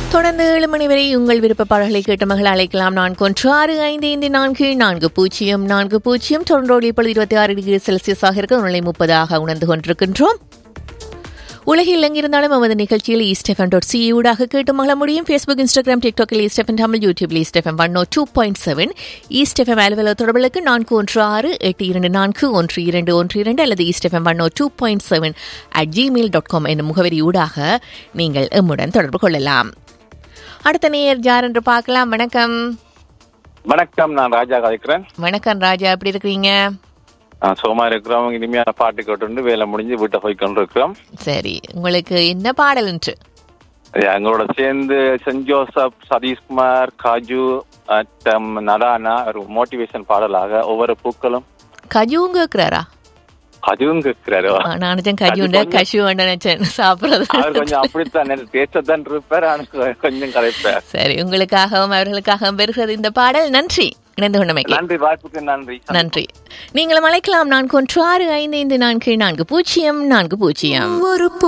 தொடர்ந்து ஏழு மணி வரை உங்கள் விருப்ப பாடல்களை கேட்ட மகள் அழைக்கலாம் நான்கு ஒன்று ஆறு ஐந்து ஐந்து நான்கு நான்கு பூஜ்ஜியம் நான்கு பூஜ்ஜியம் தொடர்ந்தோடு இப்பொழுது இருபத்தி ஆறு டிகிரி செல்சியஸாக இருக்க நிலை முப்பதாக உணர்ந்து கொண்டிருக்கின்றோம் உலகில் எங்கிருந்தாலும் நமது நிகழ்ச்சியில் ஈஸ்டெஃபன் டாட் சி ஊடாக கேட்டு மகள முடியும் ஃபேஸ்புக் இன்ஸ்டாகிராம் டிக்டாக்கில் ஈஸ்டெஃபன் தமிழ் யூடியூபில் East FM one no two point seven East FM அலுவலக தொடர்புகளுக்கு நான்கு ஒன்று ஆறு எட்டு இரண்டு நான்கு ஒன்று இரண்டு ஒன்று இரண்டு அல்லது East FM one no two point seven at Gmail dot com என்னும் முகவரி ஊடாக நீங்கள் எம்முடன் தொடர்பு கொள்ளலாம் அடுத்த நேயர் யார் என்று பார்க்கலாம் வணக்கம் வணக்கம் நான் ராஜா கதைக்கிறேன் வணக்கம் ராஜா எப்படி இருக்கிறீங்க நான் சும்மா இருக்கிறோம் இனிமையான பாட்டு கேட்டு வேலை முடிஞ்சு வீட்டை போய் கொண்டு இருக்கிறோம் சரி உங்களுக்கு என்ன பாடல் என்று எங்களோட சேர்ந்து சென்ட் ஜோசப் சதீஷ்குமார் காஜு மற்றும் நடானா ஒரு மோட்டிவேஷன் பாடலாக ஒவ்வொரு பூக்களும் கஜுவும் கேட்கிறாரா கஜுவும் கேட்கிறாரு ஆ, நான் நினைச்சேன் கஜுண்ட கஷு நினைச்சேன் சாப்பிடுறது அவர் கொஞ்சம் அப்படித்தான் பேசத்தான் இருப்பார் ஆனால் கொஞ்சம் கதைப்பார் சரி உங்களுக்காகவும் அவர்களுக்காகவும் பெறுகிறது இந்த பாடல் நன்றி இணைந்து கொண்டமைக்கு நன்றி வாய்ப்புக்கு நன்றி நன்றி நீங்களும் அழைக்கலாம் நான்கு ஒன்று ஆறு ஐந்து ஐந்து நான்கு நான்கு பூஜ்ஜியம் நான்கு பூஜ்ஜியம் ஒரு